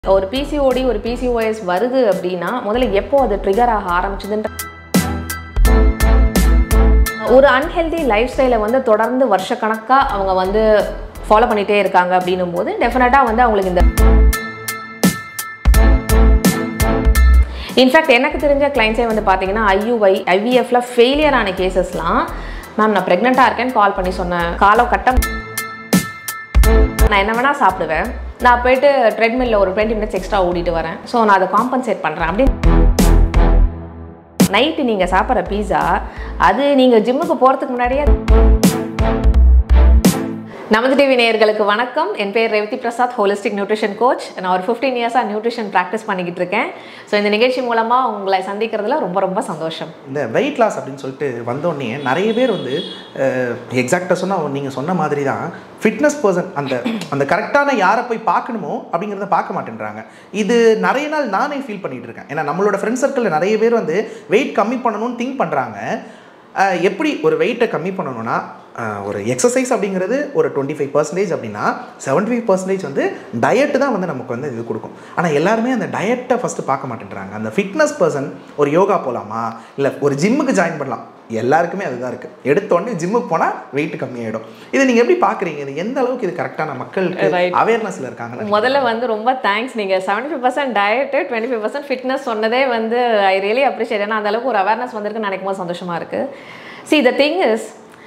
ஒரு பிசிஓடி ஒரு பிசிஓஎஸ் வருது அப்படின்னா முதல்ல எப்போ அது ட்ரிகர் ஆக ஆரம்பிச்சதுன்ற ஒரு அன்ஹெல்தி லைஃப் ஸ்டைலை வந்து தொடர்ந்து வருஷக்கணக்காக அவங்க வந்து ஃபாலோ பண்ணிகிட்டே இருக்காங்க அப்படின்னும் போது டெஃபினட்டாக வந்து அவங்களுக்கு இந்த இன்ஃபேக்ட் எனக்கு தெரிஞ்ச கிளைண்ட்ஸே வந்து பார்த்தீங்கன்னா ஐயூஐ ஐவிஎஃப்ல ஃபெயிலியர் ஆன கேசஸ்லாம் மேம் நான் ப்ரெக்னெண்ட்டாக இருக்கேன்னு கால் பண்ணி சொன்னேன் காலகட்டம் நான் என்ன வேணால் சாப்பிடுவேன் நான் போயிட்டு ட்ரெட்மில்ல ஒரு டுவெண்ட்டி மினிட்ஸ் எக்ஸ்ட்ரா ஓடிட்டு வரேன் ஸோ நான் அதை காம்பன்சேட் பண்ணுறேன் அப்படி நைட்டு நீங்கள் சாப்பிட்ற பீஸா அது நீங்கள் ஜிம்முக்கு போகிறதுக்கு முன்னாடியே நமது டிவி நேயர்களுக்கு வணக்கம் என் பேர் Revathi Prasad holistic nutrition coach நான் ஒரு ஃபிஃப்டீன் இயர்ஸாக நியூட்ரிஷன் ப்ராக்டிஸ் பண்ணிக்கிட்டு இருக்கேன் ஸோ இந்த நிகழ்ச்சி மூலமாக உங்களை சந்திக்கிறதுல ரொம்ப ரொம்ப சந்தோஷம் இந்த வெயிட் லாஸ் அப்படின்னு சொல்லிட்டு வந்தோடனே நிறைய பேர் வந்து எக்ஸாக்டாக சொன்னால் நீங்கள் சொன்ன மாதிரி தான் ஃபிட்னஸ் பர்சன் அந்த அந்த கரெக்டான யாரை போய் பார்க்கணுமோ அப்படிங்கிறத பார்க்க மாட்டேன்றாங்க இது நிறைய நாள் நானே ஃபீல் பண்ணிட்டு இருக்கேன் ஏன்னா நம்மளோட ஃப்ரெண்ட் சர்க்கிளில் நிறைய பேர் வந்து வெயிட் கம்மி பண்ணணும்னு திங்க் பண்ணுறாங்க எப்படி ஒரு வெயிட்டை கம்மி பண்ணணும்னா அஹ், ஒரு எக்ஸசைஸ் அப்படிங்கிறது ஒரு டுவெண்ட்டி ஃபைவ் பர்சன்டேஜ் அப்படின்னா செவன்ட்டி ஃபைவ் பர்சன்டேஜ் வந்து டயட்டு தான் வந்து நமக்கு வந்து இது கொடுக்கும் ஆனால் எல்லாருமே அந்த டயட்டை ஃபஸ்ட்டு பார்க்க மாட்டேன்றாங்க அந்த ஃபிட்னஸ் பர்சன் ஒரு யோகா போகலாமா இல்லை ஒரு ஜிம்முக்கு ஜாயின் பண்ணலாம் எல்லாருக்குமே அதுதான் இருக்குது எடுத்தோடனே ஜிம்முக்கு போனால் வெயிட் கம்மியாயிடும் இதை நீங்கள் எப்படி பார்க்குறீங்க இது எந்த அளவுக்கு இது கரெக்டான மக்களுக்கு Right. அவேர்னஸில் இருக்காங்க முதல்ல வந்து ரொம்ப தேங்க்ஸ் நீங்கள் seventy five percent diet twenty five percent fitness சொன்னதே வந்து ஐ ரியலி அப்ரிஷியேட் ஏன்னா அந்த அளவுக்கு ஒரு அவேர்னஸ் வந்திருக்குன்னு நினைக்கும் போது சந்தோஷமாக இருக்குது சி த திங் இஸ்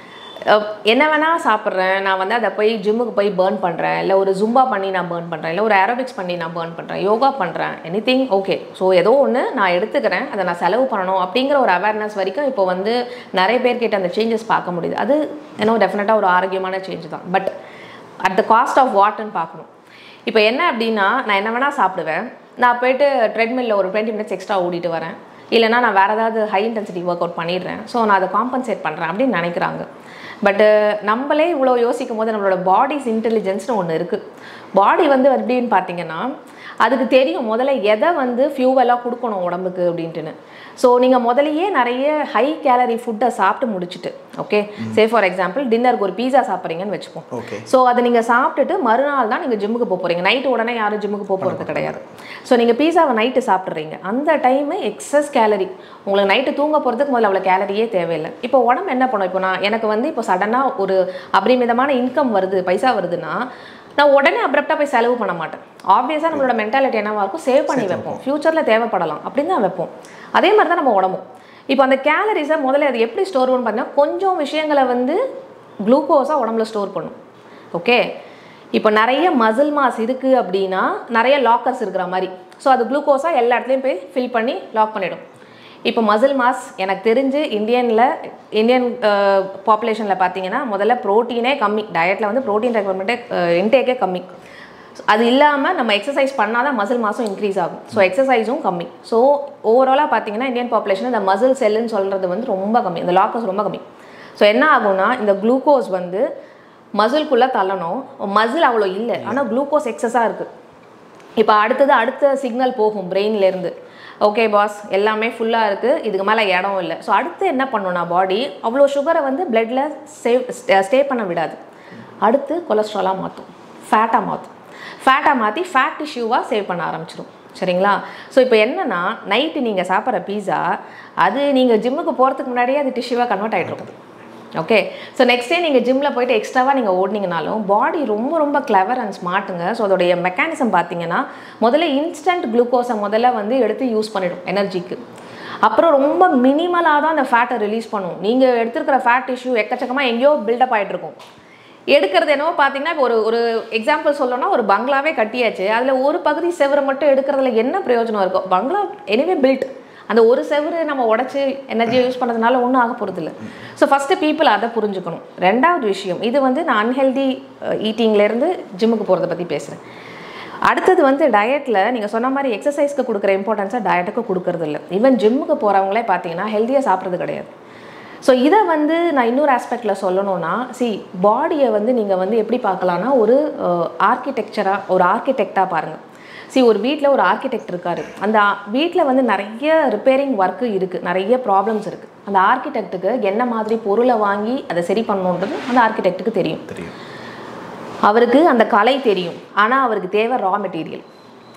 என்ன வேணால் சாப்பிட்றேன் நான் வந்து அதை போய் ஜிம்முக்கு போய் பேர்ன் பண்ணுறேன் இல்லை ஒரு ஜும்பா பண்ணி நான் பேர்ன் பண்ணுறேன் இல்லை ஒரு ஏரோபிக்ஸ் பண்ணி நான் பேர்ன் பண்ணுறேன் யோகா பண்ணுறேன் எனி திங் ஓகே ஸோ ஏதோ ஒன்று நான் எடுத்துக்கிறேன் அதை நான் செலவு பண்ணணும் அப்படிங்கிற ஒரு அவேர்னஸ் வரைக்கும் இப்போ வந்து நிறைய பேர்கிட்ட அந்த சேஞ்சஸ் பார்க்க முடியுது அது ஏன்னோ டெஃபினட்டாக ஒரு ஆரோக்கியமான சேஞ்ச் தான் but at the cost of வாட்னு பார்க்கணும் இப்போ என்ன அப்படின்னா நான் என்ன வேணால் சாப்பிடுவேன் நான் போயிட்டு ட்ரெட்மில்ல ஒரு டுவெண்ட்டி மினிட்ஸ் எக்ஸ்ட்ரா ஓடிட்டு வரேன் இல்லைனா நான் வேறு ஏதாவது ஹை இன்டென்சிட்டி ஒர்க் அவுட் பண்ணிடுறேன் ஸோ நான் அதை காம்பன்சேட் பண்ணுறேன் அப்படின்னு நினைக்கிறாங்க பட்டு நம்மளே இவ்வளோ யோசிக்கும் போது நம்மளோட பாடிஸ் இன்டெலிஜென்ஸ்னு ஒன்று இருக்குது பாடி வந்து எப்படின்னு பார்த்தீங்கன்னா அதுக்கு தெரியும் முதல்ல எதை வந்து ஃபியூவலாக கொடுக்கணும் உடம்புக்கு அப்படின்ட்டுன்னு ஸோ நீங்கள் முதலையே நிறைய ஹை கேலரி ஃபுட்டை சாப்பிட்டு முடிச்சுட்டு ஓகே சே ஃபார் எக்ஸாம்பிள் டின்னருக்கு ஒரு பீஸா சாப்பிட்றீங்கன்னு வச்சுப்போம் ஓகே ஸோ அதை நீங்கள் சாப்பிட்டுட்டு மறுநாள் தான் நீங்கள் ஜிம்முக்கு போக போகிறீங்க நைட்டு உடனே யாரும் ஜிம்முக்கு போக போகிறது கிடையாது ஸோ நீங்கள் பீஸாவை நைட்டு சாப்பிட்றீங்க அந்த டைமு எக்ஸஸ் கேலரி உங்களுக்கு நைட்டு தூங்க போகிறதுக்கு முதல்ல அவ்வளோ கேலரியே தேவையில்லை இப்போ உடம்பு என்ன பண்ணும் இப்போ நான் எனக்கு வந்து இப்போ சடனாக ஒரு அபரிமிதமான இன்கம் வருது பைசா வருதுன்னா நான் உடனே அப்ரப்டாக போய் செலவு பண்ண மாட்டேன் ஆப்வியஸாக நம்மளோட மென்டாலிட்டி என்னவா இருக்கும் சேவ் பண்ணி வைப்போம் ஃப்யூச்சரில் தேவைப்படலாம் அப்படின்னு தான் வைப்போம் அதே மாதிரி தான் நம்ம உடம்பும் இப்போ அந்த கேலரிஸை முதல்ல அது எப்படி ஸ்டோர் பண்ணு பார்த்தீங்கன்னா கொஞ்சம் விஷயங்களை வந்து குளுக்கோஸாக உடம்புல ஸ்டோர் பண்ணும் ஓகே இப்போ நிறைய மசில் மாஸ் இருக்குது அப்படின்னா நிறைய லாக்கர்ஸ் இருக்கிற மாதிரி ஸோ அது குளுக்கோஸாக எல்லா இடத்துலையும் போய் ஃபில் பண்ணி லாக் பண்ணிடும் இப்போ மசில் மாஸ் எனக்கு தெரிஞ்சு இந்தியனில் இந்தியன் பாப்புலேஷனில் பார்த்தீங்கன்னா முதல்ல ப்ரோட்டீனே கம்மி டயட்டில் வந்து ப்ரோட்டீன் ரெக்குவயர்மெண்ட்டே இன்டேக்கே கம்மி அது இல்லாமல் நம்ம எக்ஸசைஸ் பண்ணால் தான் மசில் மாஸும் இன்க்ரீஸ் ஆகும் ஸோ எக்ஸசைஸும் கம்மி ஸோ ஓவராலாக பார்த்தீங்கன்னா இந்தியன் பாப்புலேஷன் இந்த மசில் செல்லுன்னு சொல்கிறது வந்து ரொம்ப கம்மி இந்த லாக்கர்ஸ் ரொம்ப கம்மி ஸோ என்ன ஆகும்னா இந்த குளுக்கோஸ் வந்து மசில்குள்ளே தள்ளணும் மசில் அவ்வளோ இல்லை ஆனால் குளுக்கோஸ் எக்ஸஸாக இருக்குது இப்போ அடுத்தது அடுத்த சிக்னல் போகும் பிரெயின்லேருந்து ஓகே பாஸ் எல்லாமே ஃபுல்லாக இருக்குது இதுக்கு மேலே இடம் இல்லை ஸோ அடுத்து என்ன பண்ணும்னா பாடி அவ்வளோ சுகரை வந்து பிளட்டில் சேவ் ஸ்டே பண்ண விடாது அடுத்து கொலஸ்ட்ராலாக மாற்றும் ஃபேட்டாக மாற்றும் ஃபேட்டாக மாற்றி ஃபேட் டிஷ்யூவாக சேவ் பண்ண ஆரம்பிச்சிடும் சரிங்களா ஸோ இப்போ என்னன்னா நைட்டு நீங்கள் சாப்பிட்ற பீஸா அது நீங்கள் ஜிம்முக்கு போகிறதுக்கு முன்னாடியே அது டிஷ்யூவாக கன்வெர்ட் ஆகிட்டு இருக்கும் ஓகே ஸோ நெக்ஸ்ட் டே நீங்கள் ஜிம்மில் போயிட்டு எக்ஸ்ட்ராவாக நீங்கள் ஓடினீங்கனாலும் பாடி ரொம்ப ரொம்ப கிளவர் அண்ட் ஸ்மார்ட்டுங்க ஸோ அதோடைய மெக்கானிசம் பார்த்தீங்கன்னா முதல்ல இன்ஸ்டன்ட் குளுக்கோஸை முதல்ல வந்து எடுத்து யூஸ் பண்ணிடும் எனர்ஜிக்கு அப்புறம் ரொம்ப மினிமலாக தான் அந்த ஃபேட்டை ரிலீஸ் பண்ணும் நீங்கள் எடுத்துருக்கிற ஃபேட் டிஷ்யூ எக்கச்சக்கமாக எங்கேயோ பில்டப் ஆகிட்டு இருக்கும் எடுக்கிறது என்னவோ பார்த்தீங்கன்னா இப்போ ஒரு ஒரு எக்ஸாம்பிள் சொல்லணும்னா ஒரு பங்களாவே கட்டியாச்சு அதில் ஒரு பகுதி செவரை மட்டும் எடுக்கிறதுல என்ன பிரயோஜனம் இருக்கும் பங்களா எனிவே பில்ட் அந்த ஒரு செவரு நம்ம உடச்சி எனர்ஜியை யூஸ் பண்ணுறதுனால ஒன்றும் ஆக போகிறது இல்லை ஸோ ஃபஸ்ட்டு பீப்புள் அதை புரிஞ்சுக்கணும் ரெண்டாவது விஷயம் இது வந்து நான் அன்ஹெல்தி ஈட்டிங்லேருந்து ஜிம்முக்கு போகிறத பற்றி பேசுகிறேன் அடுத்தது வந்து டயட்டில் நீங்கள் சொன்ன மாதிரி எக்ஸசைஸ்க்கு கொடுக்குற இம்பார்ட்டன்ஸை டயட்டுக்கு கொடுக்கறது இல்லை ஈவன் ஜிம்முக்கு போகிறவங்களே பார்த்தீங்கன்னா ஹெல்த்தியாக சாப்பிட்றது கிடையாது ஸோ இதை வந்து நான் இன்னொரு ஆஸ்பெக்டில் சொல்லணும்னா சி பாடியை வந்து நீங்கள் வந்து எப்படி பார்க்கலான்னா ஒரு ஆர்கிடெக்சராக ஒரு ஆர்கிடெக்டாக பாருங்கள் சி ஒரு வீட்டில் ஒரு ஆர்கிடெக்ட் இருக்காரு அந்த வீட்டில் வந்து நிறைய ரிப்பேரிங் ஒர்க்கு இருக்குது நிறைய ப்ராப்ளம்ஸ் இருக்குது அந்த ஆர்கிடெக்ட்டுக்கு என்ன மாதிரி பொருளை வாங்கி அதை சரி பண்ணணுன்றது அந்த ஆர்கிடெக்ட்டுக்கு தெரியும் தெரியும் அவருக்கு அந்த கலை தெரியும் ஆனால் அவருக்கு தேவை ரா மெட்டீரியல்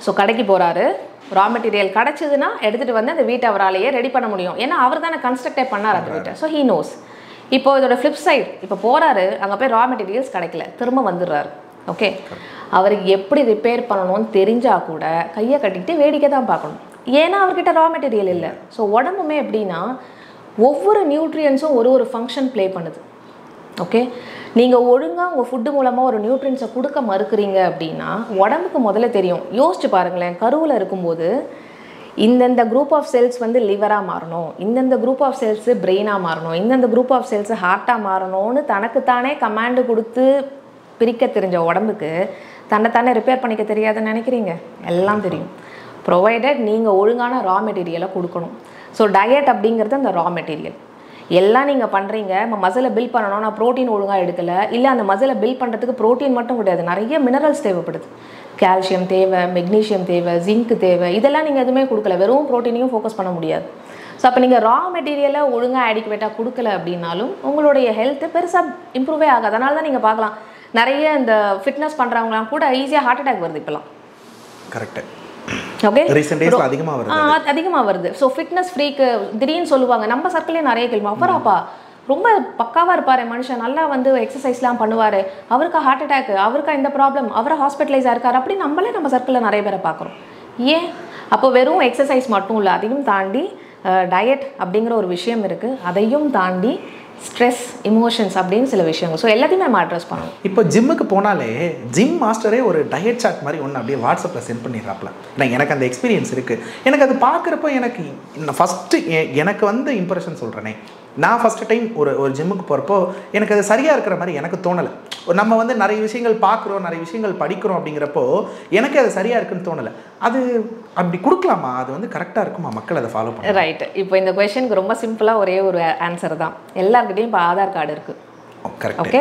ஸோ கடைக்கு போகிறாரு ரா மெட்டீரியல் கிடச்சிதுன்னா எடுத்துகிட்டு வந்து அந்த வீட்டை அவராலேயே ரெடி பண்ண முடியும் ஏன்னா அவர் தானே கன்ஸ்ட்ரக்டே பண்ணார் அந்த வீட்டை ஸோ ஹீ நோஸ் இப்போ இதோட ஃப்ளிப் சைடு இப்போ போகிறாரு அங்கே போய் ரா மெட்டீரியல்ஸ் கிடைக்கல திரும்ப வந்துடுறாரு ஓகே அவருக்கு எப்படி ரிப்பேர் பண்ணணும்னு தெரிஞ்சால் கூட கையை கட்டிக்கிட்டு வேடிக்கை தான் பார்க்கணும் ஏன்னா அவர்கிட்ட ரா மெட்டீரியல் இல்லை ஸோ உடம்புமே எப்படின்னா ஒவ்வொரு நியூட்ரியன்ஸும் ஒரு ஒரு ஃபங்க்ஷன் ப்ளே பண்ணுது ஓகே நீங்கள் ஒழுங்காக உங்கள் ஃபுட்டு மூலமாக ஒரு நியூட்ரியன்ஸை கொடுக்க மறுக்கிறீங்க அப்படின்னா உடம்புக்கு முதல்ல தெரியும் யோசிச்சு பாருங்களேன் கருவில் இருக்கும்போது இந்தந்த குரூப் ஆஃப் செல்ஸ் வந்து லிவராக மாறணும் இந்தந்த குரூப் ஆஃப் செல்ஸு பிரெயினாக மாறணும் இந்தந்த குரூப் ஆஃப் செல்ஸு ஹார்ட்டாக மாறணும்னு தனக்குத்தானே கமாண்டு கொடுத்து பிரிக்க தெரிஞ்ச உடம்புக்கு தன்னைத்தானே ரிப்பேர் பண்ணிக்க தெரியாதுன்னு நினைக்கிறீங்க எல்லாம் தெரியும் ப்ரொவைடட் நீங்கள் ஒழுங்கான ரா மெட்டீரியலை கொடுக்கணும் ஸோ டயட் அப்படிங்கிறது அந்த ரா மெட்டீரியல் எல்லாம் நீங்கள் பண்ணுறீங்க நம்ம மசிலை பில் பண்ணணும் நான் ப்ரோட்டீன் ஒழுங்காக எடுக்கலை இல்லை அந்த மசிலை பில் பண்ணுறதுக்கு ப்ரோட்டீன் மட்டும் கிடையாது நிறைய மினரல்ஸ் தேவைப்படுது கால்சியம் தேவை மெக்னீஷியம் தேவை ஜிங்க் தேவை இதெல்லாம் நீங்கள் எதுவுமே கொடுக்கல வெறும் ப்ரோட்டீனையும் ஃபோக்கஸ் பண்ண முடியாது ஸோ அப்போ நீங்கள் ரா மெட்டீரியலை ஒழுங்காக அடிக்குவேட்டாக கொடுக்கல அப்படின்னாலும் உங்களுடைய ஹெல்த்து பெருசாக இம்ப்ரூவே ஆகாது அதனால தான் நீங்கள் பார்க்கலாம் நிறைய இந்த ஃபிட்னஸ் பண்ணுறவங்களாம் கூட ஈஸியாக ஹார்ட் அட்டாக் வருது இப்போலாம் கரெக்ட் ஓகே ரீசெண்ட் டேஸ்ல அதிகமா வருது அதிகமாக வருது ஸோ ஃபிட்னஸ் ஃப்ரீக்கு திடீர்னு சொல்லுவாங்க நம்ம சர்க்கிளே நிறைய கேள்வி அவராப்பா ரொம்ப பக்காவாக இருப்பார் மனுஷன் நல்லா வந்து எக்ஸசைஸ்லாம் பண்ணுவார் அவருக்கு ஹார்ட் அட்டாக் அவருக்கா இந்த ப்ராப்ளம் அவர் ஹாஸ்பிட்டலைஸாக இருக்கார் அப்படி நம்மளே நம்ம சர்க்கிளில் நிறைய பேரை பார்க்குறோம் ஏன் அப்போ வெறும் எக்ஸசைஸ் மட்டும் இல்லை அதையும் தாண்டி டயட் அப்படிங்கிற ஒரு விஷயம் இருக்குது அதையும் தாண்டி ஸ்ட்ரெஸ் இமோஷன்ஸ் அப்படின்னு சில விஷயங்கள் ஸோ எல்லாத்தையுமே நம்ம அட்ரஸ் பண்ணணும் இப்போ ஜிம்முக்கு போனாலே ஜிம் மாஸ்டரே ஒரு டயட் சார்ட் மாதிரி ஒன்று அப்படியே வாட்ஸ்அப்பில் சென்ட் பண்ணிடுறாப்ல நான் எனக்கு அந்த எக்ஸ்பீரியன்ஸ் இருக்குது எனக்கு அது பார்க்குறப்போ எனக்கு ஃபஸ்ட்டு எனக்கு வந்த இம்ப்ரெஷன் சொல்கிறேனே நான் ஃபஸ்ட்டு டைம் ஒரு ஒரு ஜிம்முக்கு போகிறப்போ எனக்கு அது சரியாக இருக்கிற மாதிரி எனக்கு தோணலை நம்ம வந்து நிறைய விஷயங்கள் பார்க்குறோம் நிறைய விஷயங்கள் படிக்கிறோம் அப்படிங்கிறப்போ எனக்கு அது சரியாக இருக்குன்னு தோணலை அது அப்படி கொடுக்கலாமா அது வந்து கரெக்டாக இருக்குமா மக்கள் அதை ஃபாலோ பண்ண ரைட் இப்போ இந்த கொஷனுக்கு ரொம்ப சிம்பிளாக ஒரே ஒரு ஆன்சர் தான் எல்லாருக்கிட்டையும் இப்போ ஆதார் கார்டு இருக்குது கரெக்ட் ஓகே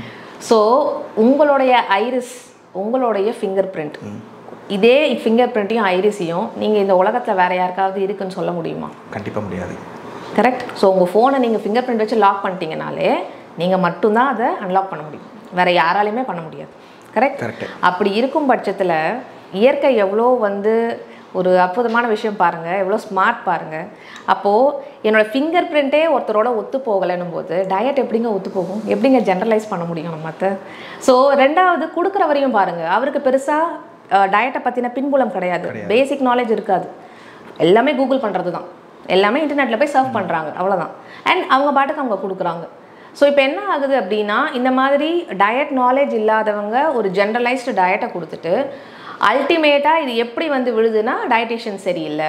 ஸோ உங்களுடைய ஐரிஸ் உங்களுடைய ஃபிங்கர் பிரிண்ட் இதே ஃபிங்கர் பிரிண்ட்டையும் ஐரிஸையும் நீங்கள் இந்த உலகத்தில் வேற யாருக்காவது இருக்குன்னு சொல்ல முடியுமா கண்டிப்பாக முடியாது கரெக்ட் ஸோ உங்கள் ஃபோனை நீங்கள் ஃபிங்கர் பிரிண்ட் வச்சு லாக் பண்ணிட்டீங்கனாலே நீங்கள் மட்டும்தான் அதை அன்லாக் பண்ண முடியும் வேற யாராலையுமே பண்ண முடியாது கரெக்ட் கரெக்ட் அப்படி இருக்கும் பட்சத்தில் இயற்கை எவ்வளோ வந்து ஒரு அற்புதமான விஷயம் பாருங்கள் எவ்வளோ ஸ்மார்ட் பாருங்கள் அப்போது என்னோடய ஃபிங்கர் பிரிண்ட்டே ஒருத்தரோட ஒத்து போகலைன்னும் போது டயட் எப்படிங்க ஒத்து போகும் எப்படிங்க ஜென்ரலைஸ் பண்ண முடியும் மற்ற ஸோ ரெண்டாவது கொடுக்குறவரையும் பாருங்கள் அவருக்கு பெருசாக டயட்டை பற்றின பின்புலம் கிடையாது பேசிக் நாலேஜ் இருக்காது எல்லாமே கூகுள் பண்ணுறது தான் எல்லாமே இன்டர்நெட்டில் போய் சர்வ் பண்ணுறாங்க அவ்வளோதான் அண்ட் அவங்க பாட்டுக்கு அவங்க கொடுக்குறாங்க ஸோ இப்போ என்ன ஆகுது அப்படின்னா இந்த மாதிரி டயட் நாலேஜ் இல்லாதவங்க ஒரு ஜென்ரலைஸ்டு டயட்டை கொடுத்துட்டு அல்டிமேட்டாக இது எப்படி வந்து விழுதுன்னா டயட்டிஷியன் சரியில்லை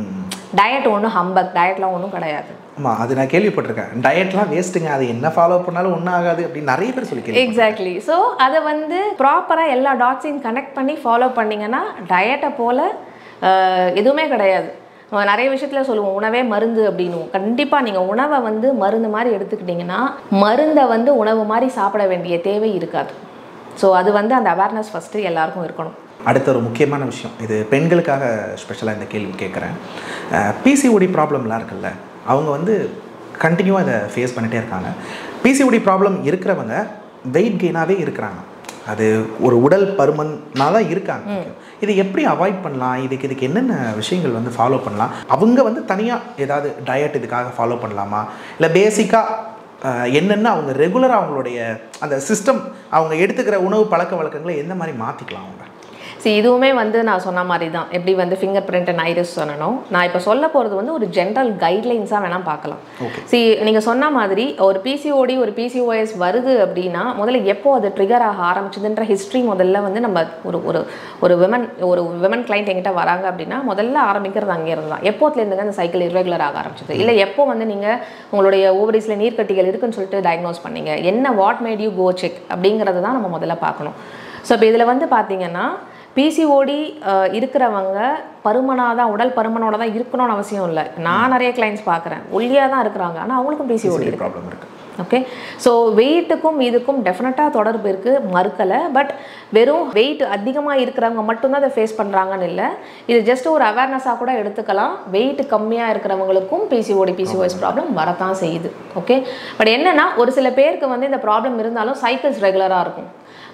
டயட் ஒன்றும் ஹம்பக் டயட்லாம் ஒன்றும் கிடையாது ஆமாம் அது நான் கேள்விப்பட்டிருக்கேன் டயட்லாம் வேஸ்ட்டுங்க அது என்ன ஃபாலோ பண்ணாலும் ஒன்றும் ஆகாது அப்படின்னு நிறைய பேர் சொல்லி கேள்வி எக்ஸாக்ட்லி ஸோ அதை வந்து ப்ராப்பராக எல்லா டாட்ஸையும் கனெக்ட் பண்ணி ஃபாலோ பண்ணிங்கன்னா டயட்டை போல் அஹ், எதுவுமே கிடையாது நம்ம நிறைய விஷயத்தில் சொல்லுவோம் உணவே மருந்து அப்படின்னுவோம் கண்டிப்பாக நீங்கள் உணவை வந்து மருந்து மாதிரி எடுத்துக்கிட்டிங்கன்னா மருந்தை வந்து உணவு மாதிரி சாப்பிட வேண்டிய தேவை இருக்காது ஸோ அது வந்து அந்த அவேர்னஸ் ஃபஸ்ட்டு எல்லாருக்கும் இருக்கணும் அடுத்த ஒரு முக்கியமான விஷயம் இது பெண்களுக்காக ஸ்பெஷலாக இந்த கேள்வி கேட்குறேன் பிசிஓடி ப்ராப்ளம்லாம் இருக்குல்ல அவங்க வந்து கண்டினியூவாக இதை ஃபேஸ் பண்ணிகிட்டே இருக்காங்க பிசிஓடி ப்ராப்ளம் இருக்கிறவங்க வெயிட் கெயினாகவே இருக்கிறாங்க அது ஒரு உடல் பருமனாக தான் இருக்காங்க இதை எப்படி அவாய்ட் பண்ணலாம் இதுக்கு இதுக்கு என்னென்ன விஷயங்கள் வந்து ஃபாலோ பண்ணலாம் அவங்க வந்து தனியாக ஏதாவது டயட் இதுக்காக ஃபாலோ பண்ணலாமா இல்லை பேசிக்காக என்னென்ன அவங்க ரெகுலராக அவங்களுடைய அந்த சிஸ்டம் அவங்க எடுத்துக்கிற உணவு பழக்க வழக்கங்களை எந்த மாதிரி மாற்றிக்கலாம் அவங்க ஸோ இதுவுமே வந்து நான் சொன்ன மாதிரி தான் எப்படி வந்து ஃபிங்கர் பிரிண்ட் அண்ட் ஐரிஸ் சொன்னனோ நான் இப்போ சொல்ல போகிறது வந்து ஒரு ஜென்ரல் கைட்லைன்ஸாக வேணால் பார்க்கலாம் Okay. சி நீங்கள் சொன்ன மாதிரி ஒரு பிசிஓடி ஒரு பிசிஓஎஸ் வருது அப்படின்னா முதல்ல எப்போ அது ட்ரிகர் ஆக ஆரம்பிச்சதுன்ற ஹிஸ்ட்ரி முதல்ல வந்து நம்ம ஒரு ஒரு ஒரு விமன் ஒரு விமன் கிளைண்ட் எங்கிட்ட வராங்க அப்படின்னா முதல்ல ஆரம்பிக்கிறது அங்கே இருந்து தான் எப்போத்துலேருந்துங்க அந்த சைக்கிள் இரெகுலர் ஆக ஆரம்பிச்சது இல்லை எப்போ வந்து நீங்கள் உங்களுடைய ஓவரிஸில் நீர்க்கட்டிகள் இருக்குன்னு சொல்லிட்டு டயக்னோஸ் பண்ணீங்க என்ன what made you go check அப்படிங்கிறது தான் நம்ம முதல்ல பார்க்கணும் ஸோ இப்போ இதில் வந்து பார்த்தீங்கன்னா பிசிஓடி இருக்கிறவங்க பருமனாக தான் உடல் பருமனோட தான் இருக்கணும்னு அவசியம் இல்லை நான் நிறைய கிளைண்ட்ஸ் பார்க்குறேன் ஒல்லியாக தான் இருக்கிறாங்க ஆனால் அவங்களுக்கும் பிசிஓடி இருக்கு ப்ராப்ளம் இருக்குது ஓகே ஸோ வெயிட்டுக்கும் இதுக்கும் டெஃபினட்டாக தொடர்பு இருக்குது மறுக்கலை பட் வெறும் வெயிட் அதிகமாக இருக்கிறவங்க மட்டும்தான் அதை ஃபேஸ் பண்ணுறாங்கன்னு இல்லை இது ஜஸ்ட் ஒரு அவேர்னஸாக கூட எடுத்துக்கலாம் வெயிட் கம்மியாக இருக்கிறவங்களுக்கும் பிசிஓடி பிசிஓஎஸ் ப்ராப்ளம் வரத்தான் செய்யுது ஓகே பட் என்னென்னா ஒரு சில பேருக்கு வந்து இந்த ப்ராப்ளம் இருந்தாலும் சைக்கிள்ஸ் ரெகுலராக இருக்கும்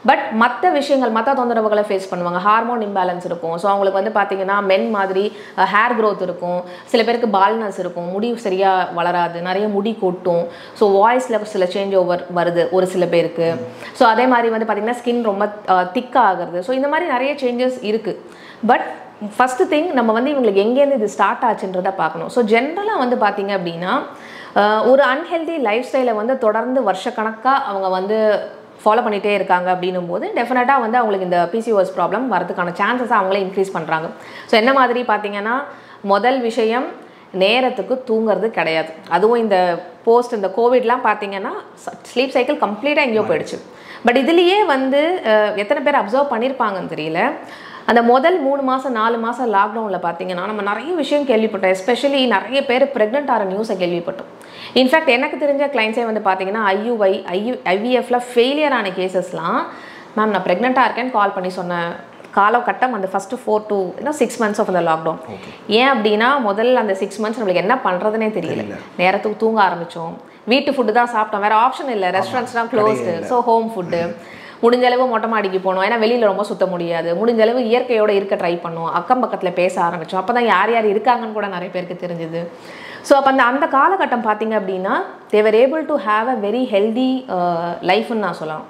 பட் மற்ற விஷயங்கள் மற்ற தொந்தரவுகளை ஃபேஸ் பண்ணுவாங்க ஹார்மோன் இம்பேலன்ஸ் இருக்கும் ஸோ அவங்களுக்கு வந்து பார்த்தீங்கன்னா மென் மாதிரி ஹேர் growth இருக்கும் சில பேருக்கு பால்னஸ் இருக்கும் முடி சரியாக வளராது நிறைய முடி கொட்டும் ஸோ வாய்ஸில் சில சேஞ்ச் ஓவர் வருது ஒரு சில பேருக்கு ஸோ அதே மாதிரி வந்து பார்த்தீங்கன்னா ஸ்கின் ரொம்ப திக்காக ஆகுறது ஸோ இந்த மாதிரி நிறைய சேஞ்சஸ் இருக்குது பட் ஃபஸ்ட்டு திங் நம்ம வந்து இவங்களுக்கு எங்கேருந்து இது ஸ்டார்ட் ஆச்சுன்றதை பார்க்கணும் ஸோ ஜென்ரலாக வந்து பார்த்தீங்க அப்படின்னா ஆஹ் ஒரு அன்ஹெல்தி லைஃப் ஸ்டைலை வந்து தொடர்ந்து வருஷக்கணக்காக அவங்க வந்து ஃபாலோ பண்ணிகிட்டே இருக்காங்க அப்படின்னும் போது டெஃபினட்டாக வந்து அவங்களுக்கு இந்த பிசிஓஎஸ் ப்ராப்ளம் வரதுக்கான சான்சஸை அவங்களே இன்க்ரீஸ் பண்ணுறாங்க ஸோ என்ன மாதிரி பார்த்தீங்கன்னா முதல் விஷயம் நேரத்துக்கு தூங்குறது கிடையாது அதுவும் இந்த போஸ்ட் இந்த கோவிட்லாம் பார்த்தீங்கன்னா ஸ்லீப் சைக்கிள் கம்ப்ளீட்டாக எங்கேயோ போயிடுச்சு பட் இதுலேயே வந்து அஹ், எத்தனை பேர் அப்சர்வ் பண்ணியிருப்பாங்கன்னு தெரியல அந்த முதல் மூணு மாதம் நாலு மாதம் லாக்டவுனில் பார்த்தீங்கன்னா நம்ம நிறைய விஷயம் கேள்விப்பட்டோம் எஸ்பெஷலி நிறைய பேர் ப்ரெக்னென்ட் ஆகிற நியூஸை கேள்விப்பட்டோம் இன்ஃபேக்ட் எனக்கு தெரிஞ்ச கிளைண்ட்ஸே வந்து பார்த்தீங்கன்னா ஐயுஐ ஐயு ஐவிஎஃப்ல ஃபெயிலியர் ஆன கேசஸ்லாம் மேம் நான் ப்ரெக்னெண்ட்டாக இருக்கேன்னு கால் பண்ணி சொன்ன காலகட்டம் அந்த ஃபஸ்ட்டு ஃபோர் டு இன்னும் சிக்ஸ் மந்த்ஸ் ஆஃப் அந்த லாக்டவுன் ஏன் அப்படின்னா முதல்ல அந்த சிக்ஸ் மந்த்ஸ் நம்மளுக்கு என்ன பண்ணுறதுனே தெரியல நேரத்துக்கு தூங்க ஆரம்பித்தோம் வீட்டு ஃபுட்டு தான் சாப்பிட்டோம் வேறு ஆப்ஷன் இல்லை ரெஸ்டாரண்ட்ஸ்லாம் க்ளோஸ்டு ஸோ ஹோம் ஃபுட்டு முடிஞ்ச அளவு மொட்டை மாடிக்கு போனோம் ஏன்னா வெளியில் ரொம்ப சுத்த முடியாது முடிஞ்ச அளவு இயற்கையோட இருக்க ட்ரை பண்ணோம் அக்கம் பக்கத்தில் பேச ஆரம்பித்தோம் அப்போ தான் யார் யார் இருக்காங்கன்னு கூட நிறைய பேருக்கு தெரிஞ்சுது ஸோ அப்போ அந்த அந்த காலகட்டம் பார்த்தீங்க அப்படின்னா they were able to have a very healthy லைஃப்னு நான் சொல்லலாம்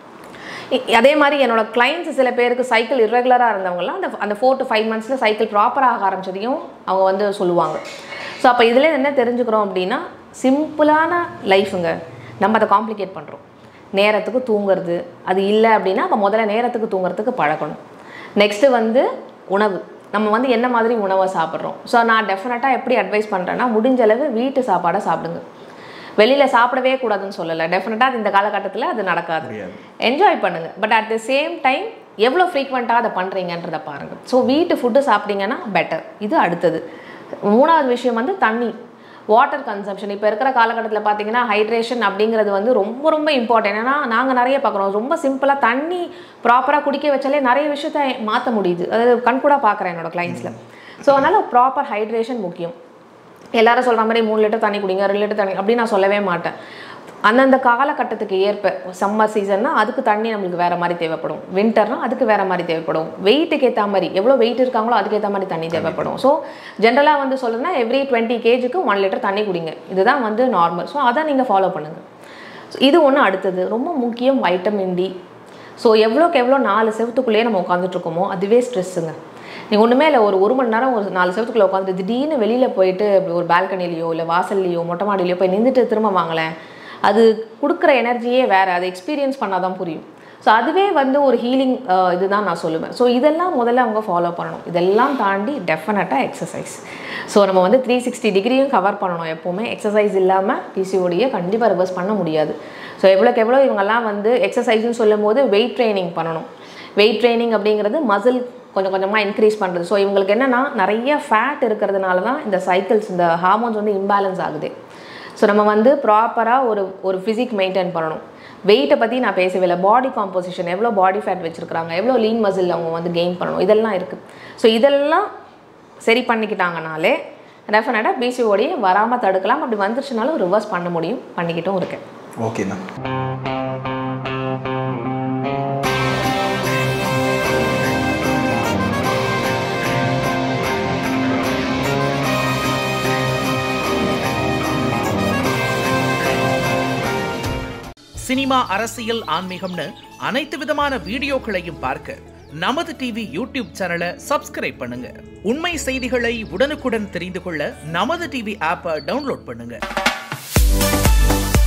இ- அதே மாதிரி என்னோட கிளைண்ட்ஸ் சில பேருக்கு சைக்கிள் இர்ரெகுலராக இருந்தவங்கலாம் அந்த அந்த ஃபோர் டு ஃபைவ் மந்த்ஸில் சைக்கிள் ப்ராப்பராக ஆரம்பிச்சதையும் அவங்க வந்து சொல்லுவாங்க ஸோ அப்போ இதில் என்ன தெரிஞ்சுக்கிறோம் அப்படின்னா சிம்பிளான லைஃபுங்க நம்ம அதை காம்ப்ளிகேட் பண்ணுறோம் நேரத்துக்கு தூங்குறது அது இல்லை அப்படின்னா அப்போ முதல்ல நேரத்துக்கு தூங்குறதுக்கு பழகணும் நெக்ஸ்ட்டு வந்து உணவு நம்ம வந்து என்ன மாதிரி உணவை சாப்பிட்றோம் ஸோ நான் டெஃபினட்டாக எப்படி அட்வைஸ் பண்ணுறேன்னா முடிஞ்ச அளவு வீட்டு சாப்பாடை சாப்பிடுங்க வெளியில் சாப்பிடவே கூடாதுன்னு சொல்லலை டெஃபினட்டாக அது இந்த காலகட்டத்தில் அது நடக்காது முடியாது. என்ஜாய் பண்ணுங்க but at the same time எவ்வளோ ஃப்ரீக்வெண்ட்டாக அதை பண்ணுறீங்கன்றத பாருங்கள் ஸோ வீட்டு ஃபுட்டு சாப்பிட்டீங்கன்னா பெட்டர் இது அடுத்தது மூணாவது விஷயம் வந்து தண்ணி வாட்டர் கன்சம்ஷன் இப்போ இருக்கிற காலகட்டத்தில் பார்த்தீங்கன்னா ஹைட்ரேஷன் அப்படிங்கிறது வந்து ரொம்ப ரொம்ப இம்பார்ட்டன்ட் ஏன்னா நாங்கள் நிறைய பார்க்குறோம் ரொம்ப சிம்பிளாக தண்ணி ப்ராப்பராக குடிக்க வச்சாலே நிறைய விஷயத்த மாற்ற முடியுது அதாவது கண்கூடாக பார்க்குறேன் என்னோட கிளைண்ட்ஸில் ஸோ அதனால் ப்ராப்பர் ஹைட்ரேஷன் முக்கியம் எல்லாரும் சொல்கிற மாதிரி மூணு லிட்டர் தண்ணி குடிங்க ரெண்டு லிட்டர் தண்ணி அப்படின்னு நான் சொல்லவே மாட்டேன் அந்தந்த காலகட்டத்துக்கு ஏற்ப சம்மர் சீசன்னா அதுக்கு தண்ணி நம்மளுக்கு வேறு மாதிரி தேவைப்படும் வின்டர்னா அதுக்கு வேறு மாதிரி தேவைப்படும் வெயிட்டுக்கு ஏற்ற மாதிரி எவ்வளோ வெயிட் இருக்காங்களோ அதுக்கேற்ற மாதிரி தண்ணி தேவைப்படும் ஸோ ஜென்ரலாக வந்து சொல்லுன்னா எவ்ரி டுவெண்ட்டி கேஜுக்கு ஒன் லிட்டர் தண்ணி குடிங்க இதுதான் வந்து நார்மல் ஸோ அதை நீங்கள் ஃபாலோ பண்ணுங்கள் ஸோ இது ஒன்று அடுத்தது ரொம்ப முக்கியம் வைட்டமின் டி ஸோ எவ்வளோக்கு எவ்வளோ நாலு செவத்துக்குள்ளேயே நம்ம உட்காந்துட்டு இருக்கோமோ அதுவே ஸ்ட்ரெஸ்ஸுங்க நீங்கள் ஒன்றுமே இல்லை ஒரு ஒரு மணி நேரம் ஒரு நாலு செவத்துக்குள்ளே உட்காந்துட்டு திடீர்னு வெளியில் போயிட்டு இப்படி ஒரு பால்கனிலேயோ இல்லை வாசல்லையோ மொட்டை மாடியிலையோ போய் நின்றுட்டு திரும்ப வாங்களேன் அது கொடுக்குற எனர்ஜியே வேறு அதை எக்ஸ்பீரியன்ஸ் பண்ணால் தான் புரியும் ஸோ அதுவே வந்து ஒரு ஹீலிங் இதுதான் நான் சொல்லுவேன் ஸோ இதெல்லாம் முதல்ல அவங்க ஃபாலோ பண்ணணும் இதெல்லாம் தாண்டி டெஃபினட்டாக எக்ஸசைஸ் ஸோ நம்ம வந்து த்ரீ சிக்ஸ்டி டிகிரியும் கவர் பண்ணணும் எப்போவுமே எக்ஸசைஸ் இல்லாமல் பிசிஓடியை கண்டிப்பாக ரிவர்ஸ் பண்ண முடியாது ஸோ எவ்வளோக்கு எவ்வளோ இவங்கெல்லாம் வந்து எக்ஸசைஸ்னு சொல்லும் போது வெயிட் ட்ரைனிங் பண்ணணும் வெயிட் ட்ரைனிங் அப்படிங்கிறது மசில் கொஞ்சம் கொஞ்சமாக இன்க்ரீஸ் பண்ணுறது ஸோ இவங்களுக்கு என்னென்னா நிறைய ஃபேட் இருக்கிறதுனால தான் இந்த சைக்கிள்ஸ் இந்த ஹார்மோன்ஸ் வந்து இம்பேலன்ஸ் ஆகுது ஸோ நம்ம வந்து ப்ராப்பராக ஒரு ஒரு ஃபிசிக் மெயின்டைன் பண்ணணும் வெயிட்டை பற்றி நான் பேசவே இல்லை பாடி காம்போசிஷன் எவ்வளோ பாடி ஃபேட் வச்சுருக்காங்க எவ்வளோ லீன் மசில் அவங்க வந்து கெயின் பண்ணணும் இதெல்லாம் இருக்குது ஸோ இதெல்லாம் சரி பண்ணிக்கிட்டாங்கனாலே டெஃபினட்டாக பிசிஓடியை வராமல் தடுக்கலாம் அப்படி வந்துருச்சுனாலும் ரிவர்ஸ் பண்ண முடியும் பண்ணிக்கிட்டும் இருக்கேன் ஓகே மேம் சினிமா அரசியல் ஆன்மீகம்னு அனைத்து விதமான வீடியோக்களையும் பார்க்க நமது டிவி யூடியூப் சேனலை சப்ஸ்கிரைப் பண்ணுங்க உண்மை செய்திகளை உடனுக்குடன் தெரிந்து கொள்ள நமது டிவி ஆப்பை டவுன்லோட் பண்ணுங்க